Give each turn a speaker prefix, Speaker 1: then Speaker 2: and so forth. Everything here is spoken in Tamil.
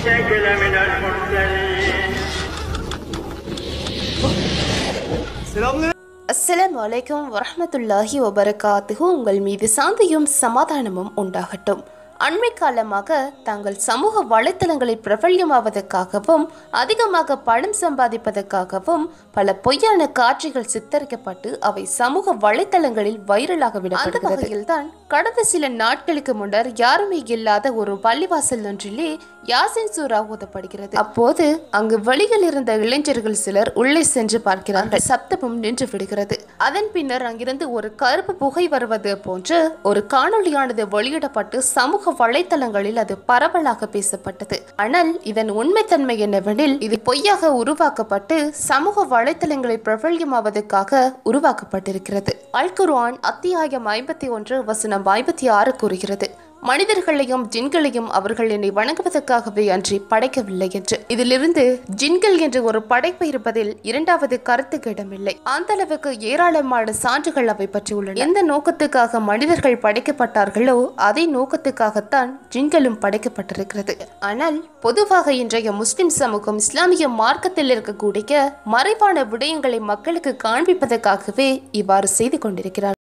Speaker 1: إنك لمن المرسلين
Speaker 2: அஸ்ஸலாமு அலைக்கும் வரஹ்மத்துல்லாஹி வபரகாத்துஹு உங்கள் மீது சாந்தியும் சமாதானமும் உண்டாகட்டும் அண்மை காலமாக தாங்கள் சமூக வலைத்தளங்களில் பிரபல்யமாவதற்காகவும் அதிகமாக பணம் சம்பாதிப்பதற்காகவும் பல பொய்யான காட்சிகள் சித்தரிக்கப்பட்டு அவை சமூக வலைத்தளங்களில் வைரலாக விடப்படுகிறது அந்த வகையில்தான் கடந்த சில நாட்களுக்கு முன்னர் யாருமே இல்லாத ஒரு பள்ளிவாசல் ஒன்றிலே யாசின் சூரா ஓதப்படுகிறது அப்போது அங்கு வெளியில் இருந்த இளைஞர்கள் சிலர் உள்ளே சென்று பார்க்கிறார்கள் சப்தமும் நின்று விடுகிறது அதன் பின்னர் அங்கிருந்து ஒரு கருப்பு புகை வருவது போன்று ஒரு காணொளியானது வெளியிடப்பட்டு சமூக வலைத்தளங்களில் அது பரவலாக பேசப்பட்டது ஆனால் இதன் உண்மைத்தன்மை என்னவெனில் இது பொய்யாக உருவாக்கப்பட்டு சமூக வலைத்தளங்களில் பிரபல்யமாவதற்காக உருவாக்கப்பட்டிருக்கிறது அல் குர்ஆன் அத்தியாயம் ஐம்பத்தி ஒன்று வசனம் ஐம்பத்தி ஆறு கூறுகிறது மனிதர்களையும் ஜின்களையும் அவர்கள் என்னை வணங்குவதற்காகவே அன்றி படைக்கவில்லை என்று இதிலிருந்து ஜின்கள் என்று ஒரு படைப்பு இருப்பதில் இரண்டாவது கருத்துக்கு இடமில்லை அந்த அளவுக்கு ஏராளமான சான்றுகள் அவை பற்றி உள்ளன எந்த நோக்கத்துக்காக மனிதர்கள் படைக்கப்பட்டார்களோ அதே நோக்கத்துக்காகத்தான் ஜின்களும் படைக்கப்பட்டிருக்கிறது ஆனால் பொதுவாக இன்றைய முஸ்லிம் சமூகம் இஸ்லாமிய மார்க்கத்தில் இருக்கக்கூடிய மறைவான விடயங்களை மக்களுக்கு காண்பிப்பதற்காகவே இவ்வாறு செய்து கொண்டிருக்கிறார்